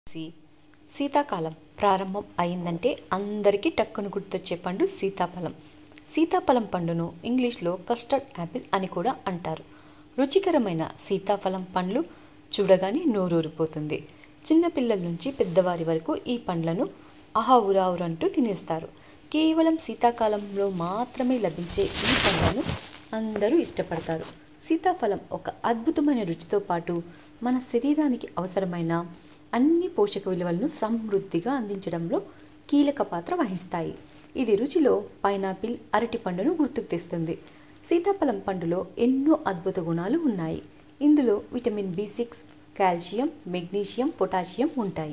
C శీతాకాలం ప్రారంభం అయిందంటే అందరికీ టక్కును గుర్తొచ్చే పండు సీతాఫలం సీతాఫలం పండును ఇంగ్లీష్లో కస్టర్డ్ యాపిల్ అని కూడా అంటారు రుచికరమైన సీతాఫలం పండ్లు చూడగానే నోరూరిపోతుంది చిన్నపిల్లల నుంచి పెద్దవారి వరకు ఈ పండ్లను ఆహావురావురంటూ తినేస్తారు కేవలం శీతాకాలంలో మాత్రమే లభించే ఈ పండ్లను అందరూ ఇష్టపడతారు సీతాఫలం ఒక అద్భుతమైన రుచితో పాటు మన శరీరానికి అవసరమైన అన్ని పోషక విలువలను సమృద్ధిగా అందించడంలో కీలక పాత్ర వహిస్తాయి ఇది రుచిలో పైనాపిల్ అరటి పండును గుర్తుకు తెస్తుంది సీతాఫలం పండులో ఎన్నో అద్భుత గుణాలు ఉన్నాయి ఇందులో vitamin B six calcium magnesium potassium ఉంటాయి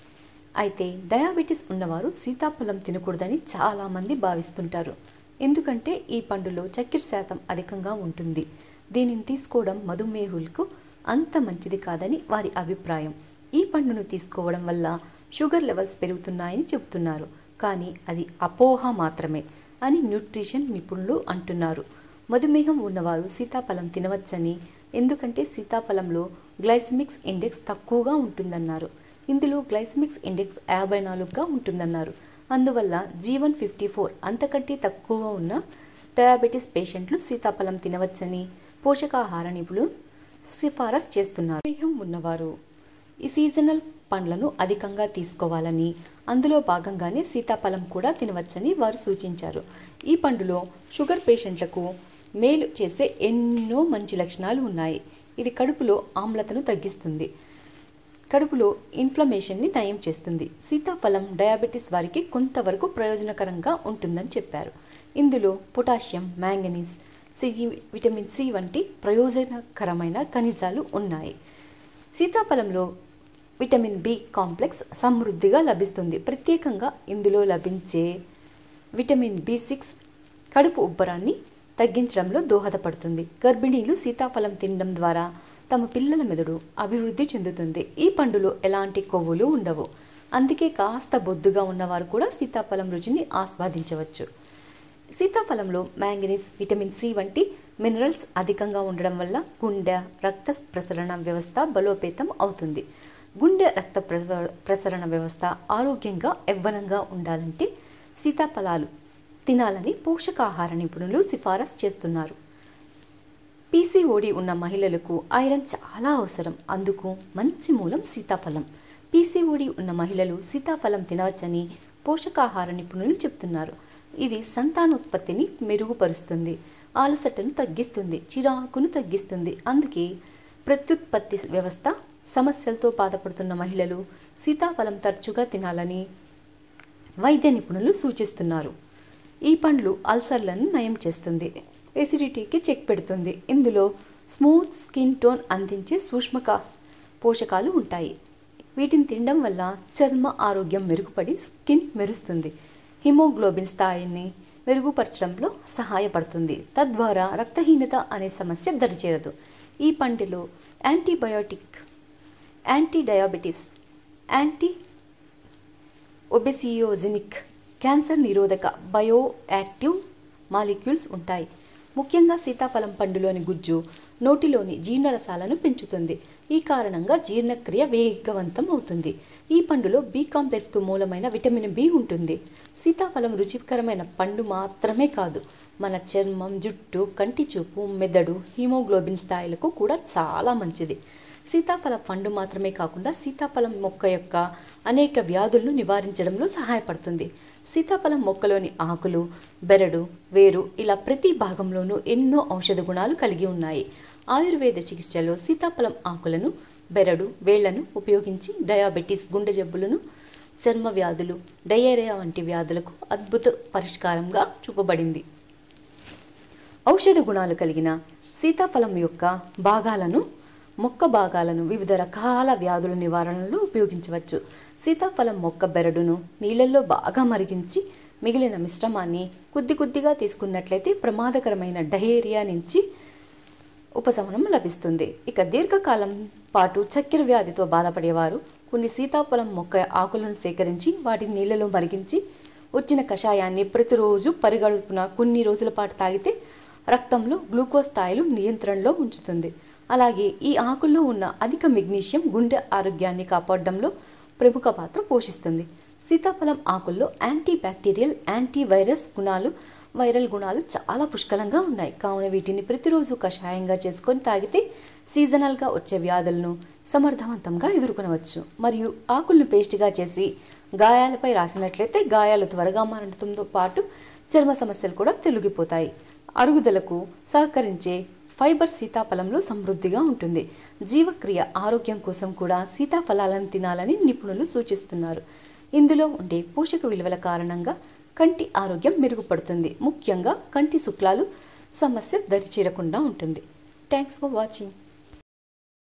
అయితే డయాబెటీస్ ఉన్నవారు సీతాఫలం తినకూడదని చాలామంది భావిస్తుంటారు ఎందుకంటే ఈ పండులో చక్కెర శాతం అధికంగా ఉంటుంది దీనిని తీసుకోవడం మధుమేహులకు అంత మంచిది కాదని వారి అభిప్రాయం ఈ పండును తీసుకోవడం వల్ల షుగర్ లెవెల్స్ పెరుగుతున్నాయని చెబుతున్నారు కానీ అది అపోహ మాత్రమే అని న్యూట్రిషన్ నిపుణులు అంటున్నారు మధుమేహం ఉన్నవారు సీతాఫలం తినవచ్చని ఎందుకంటే సీతాఫలంలో గ్లైసమిక్స్ ఇండెక్స్ తక్కువగా ఉంటుందన్నారు ఇందులో గ్లైసమిక్స్ ఇండెక్స్ యాభై నాలుగుగా ఉంటుందన్నారు అందువల్ల జీవన్ ఫిఫ్టీ ఫోర్ అంతకంటే తక్కువ ఉన్న డయాబెటీస్ పేషెంట్లు సీతాఫలం తినవచ్చని పోషకాహార నిపుణులు సిఫారసు చేస్తున్నారు మధుమేహం ఉన్నవారు ఈ సీజనల్ పండ్లను అధికంగా తీసుకోవాలని అందులో భాగంగానే సీతాఫలం కూడా తినవచ్చని వారు సూచించారు ఈ పండులో షుగర్ పేషెంట్లకు మేలు చేసే ఎన్నో మంచి లక్షణాలు ఉన్నాయి ఇది కడుపులో ఆమ్లతను తగ్గిస్తుంది కడుపులో ఇన్ఫ్లమేషన్ని నయం చేస్తుంది సీతాఫలం డయాబెటీస్ వారికి కొంతవరకు ప్రయోజనకరంగా ఉంటుందని చెప్పారు ఇందులో potassium manganese C vitamin C వంటి ప్రయోజనకరమైన ఖనిజాలు ఉన్నాయి సీతాఫలంలో విటమిన్ బి కాంప్లెక్స్ సమృద్ధిగా లభిస్తుంది ప్రత్యేకంగా ఇందులో లభించే విటమిన్ బి సిక్స్ కడుపు ఉబ్బరాన్ని తగ్గించడంలో దోహదపడుతుంది గర్భిణీలు సీతాఫలం తినడం ద్వారా తమ పిల్లల మెదడు అభివృద్ధి చెందుతుంది ఈ పండులో ఎలాంటి కొవ్వులు ఉండవు అందుకే కాస్త బొద్దుగా ఉన్నవారు కూడా సీతాఫలం రుచిని ఆస్వాదించవచ్చు సీతాఫలంలో మ్యాంగనీస్ విటమిన్ సి వంటి మినరల్స్ అధికంగా ఉండడం వల్ల గుండె రక్త ప్రసరణ వ్యవస్థ బలోపేతం అవుతుంది గుండె రక్త ప్రసరణ వ్యవస్థ ఆరోగ్యంగా యవ్వనంగా ఉండాలంటే సీతాఫలాలు తినాలని పోషకాహార నిపుణులు సిఫారసు చేస్తున్నారు పీసీఓడి ఉన్న మహిళలకు ఐరన్ చాలా అవసరం అందుకు మంచి మూలం సీతాఫలం పీసీఓడి ఉన్న మహిళలు సీతాఫలం తినవచ్చని పోషకాహార నిపుణులు చెప్తున్నారు ఇది సంతానోత్పత్తిని మెరుగుపరుస్తుంది అలసటను తగ్గిస్తుంది చిరాకును తగ్గిస్తుంది అందుకే ప్రత్యుత్పత్తి వ్యవస్థ సమస్యలతో బాధపడుతున్న మహిళలు సీతాఫలం తరచుగా తినాలని వైద్య నిపుణులు సూచిస్తున్నారు ఈ పండ్లు అల్సర్లను నయం చేస్తుంది ఎసిడిటీకి చెక్ పెడుతుంది ఇందులో స్మూత్ స్కిన్ టోన్ అందించే సూక్ష్మక పోషకాలు ఉంటాయి వీటిని తినడం వల్ల చర్మ ఆరోగ్యం మెరుగుపడి స్కిన్ మెరుస్తుంది హిమోగ్లోబిన్ స్థాయిని మెరుగుపరచడంలో సహాయపడుతుంది తద్వారా రక్తహీనత అనే సమస్య దరిచేరదు ఈ పండులో antibiotic anti diabetes anti obesogenic cancer నిరోధక బయో యాక్టివ్ మాలిక్యూల్స్ ఉంటాయి ముఖ్యంగా సీతాఫలం పండులోని గుజ్జు నోటిలోని జీర్ణరసాలను పెంచుతుంది ఈ కారణంగా జీర్ణక్రియ వేగవంతం అవుతుంది ఈ పండులో బి కాంప్లెక్స్కు మూలమైన విటమిన్ బి ఉంటుంది సీతాఫలం రుచికరమైన పండు మాత్రమే కాదు మన చర్మం జుట్టు కంటి చూపు మెదడు హిమోగ్లోబిన్ స్థాయిలకు కూడా చాలా మంచిది సీతాఫల పండు మాత్రమే కాకుండా సీతాఫలం మొక్క యొక్క అనేక వ్యాధులను నివారించడంలో సహాయపడుతుంది సీతాఫలం మొక్కలోని ఆకులు బెరడు వేరు ఇలా ప్రతి భాగంలోనూ ఎన్నో ఔషధ గుణాలు కలిగి ఉన్నాయి ఆయుర్వేద చికిత్సలో సీతాఫలం ఆకులను బెరడు వేళ్లను ఉపయోగించి డయాబెటీస్ గుండె జబ్బులను చర్మ వ్యాధులు డయేరియా వంటి వ్యాధులకు అద్భుత పరిష్కారంగా చూపబడింది ఔషధ గుణాలు కలిగిన సీతాఫలం యొక్క భాగాలను మొక్క భాగాలను వివిధ రకాల వ్యాధుల నివారణలో ఉపయోగించవచ్చు సీతాఫలం మొక్క బెరడును నీళ్ళల్లో బాగా మరిగించి మిగిలిన మిశ్రమాన్ని కొద్ది కొద్దిగా తీసుకున్నట్లయితే ప్రమాదకరమైన డయేరియా నుంచి ఉపశమనం లభిస్తుంది ఇక దీర్ఘకాలం పాటు చక్కెర వ్యాధితో బాధపడేవారు కొన్ని సీతాఫలం మొక్క ఆకులను సేకరించి వాటిని నీళ్ళలో మరిగించి వచ్చిన కషాయాన్ని ప్రతిరోజు పరిగడుపున కొన్ని రోజుల పాటు తాగితే రక్తంలో గ్లూకోజ్ స్థాయిలు నియంత్రణలో ఉంచుతుంది అలాగే ఈ ఆకుల్లో ఉన్న అధిక మెగ్నీషియం గుండె ఆరోగ్యాన్ని కాపాడడంలో ప్రముఖ పాత్ర పోషిస్తుంది సీతాఫలం ఆకుల్లో యాంటీ బ్యాక్టీరియల్ యాంటీ వైరస్ గుణాలు వైరల్ గుణాలు చాలా పుష్కలంగా ఉన్నాయి కావున వీటిని ప్రతిరోజు కషాయంగా చేసుకొని తాగితే సీజనల్గా వచ్చే వ్యాధులను సమర్థవంతంగా ఎదుర్కొనవచ్చు మరియు ఆకులను పేస్ట్గా చేసి గాయాలపై రాసినట్లయితే గాయాలు త్వరగా మారడంతో పాటు చర్మ సమస్యలు కూడా తొలగిపోతాయి అరుగుదలకు సహకరించే ఫైబర్ సీతాఫలంలో సమృద్ధిగా ఉంటుంది జీవక్రియ ఆరోగ్యం కోసం కూడా సీతాఫలాలను తినాలని నిపుణులు సూచిస్తున్నారు ఇందులో ఉండే పోషక విలువల కారణంగా కంటి ఆరోగ్యం మెరుగుపడుతుంది ముఖ్యంగా కంటి శుక్లాలు సమస్య దరిచేరకుండా ఉంటుంది థ్యాంక్స్ ఫర్ వాచింగ్